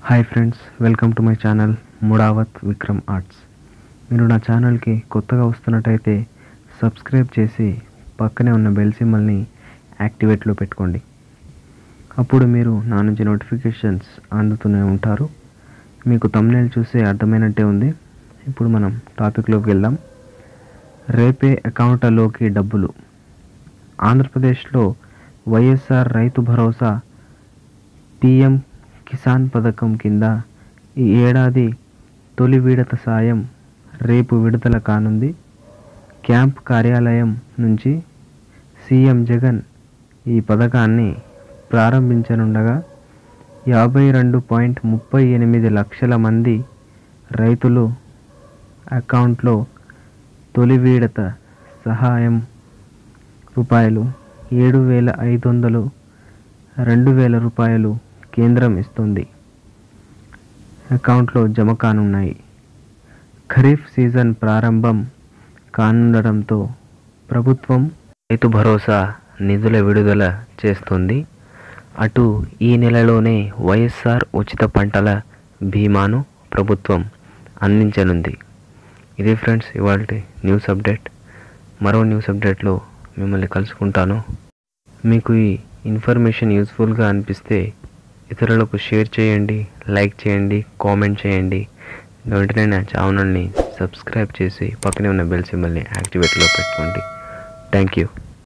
hi friends welcome to my channel Mudavath Vikram arts మీరు నా ఛానల్కి కొత్తగా వస్తున్నట్టయితే సబ్స్క్రైబ్ చేసి పక్కనే ఉన్న బెల్ సింబల్ని యాక్టివేట్లో పెట్టుకోండి అప్పుడు మీరు నా నుంచి నోటిఫికేషన్స్ అందుతూనే ఉంటారు మీకు తమ్నేల్ చూస్తే అర్థమైనట్టే ఉంది ఇప్పుడు మనం టాపిక్లోకి వెళ్దాం రేపే అకౌంట్లలోకి డబ్బులు ఆంధ్రప్రదేశ్లో వైఎస్ఆర్ రైతు భరోసా పిఎం కిసాన్ పథకం కింద ఈ ఏడాది తొలి విడత సాయం రేపు విడుదల కానుంది క్యాంప్ కార్యాలయం నుంచి సీఎం జగన్ ఈ పథకాన్ని ప్రారంభించనుండగా యాభై రెండు పాయింట్ ముప్పై ఎనిమిది లక్షల మంది రైతులు అకౌంట్లో తొలి విడత సహాయం రూపాయలు ఏడు వేల ఐదు వందలు రెండు వేల రూపాయలు కేంద్రం ఇస్తుంది అకౌంట్లో జమ కానున్నాయి ఖరీఫ్ సీజన్ ప్రారంభం కానుండడంతో ప్రభుత్వం రైతు భరోసా నిధుల విడుదల చేస్తుంది అటు ఈ నెలలోనే వైఎస్ఆర్ ఉచిత పంటల బీమాను ప్రభుత్వం అందించనుంది ఇది ఫ్రెండ్స్ ఇవాళ న్యూస్ అప్డేట్ మరో న్యూస్ అప్డేట్లో మిమ్మల్ని కలుసుకుంటాను మీకు ఈ ఇన్ఫర్మేషన్ యూస్ఫుల్గా అనిపిస్తే ఇతరులకు షేర్ చేయండి లైక్ చేయండి కామెంట్ చేయండి వెంటనే నా ఛానల్ని సబ్స్క్రైబ్ చేసి పక్కనే ఉన్న బెల్ సింబల్ని యాక్టివేట్లో పెట్టుకోండి థ్యాంక్ యూ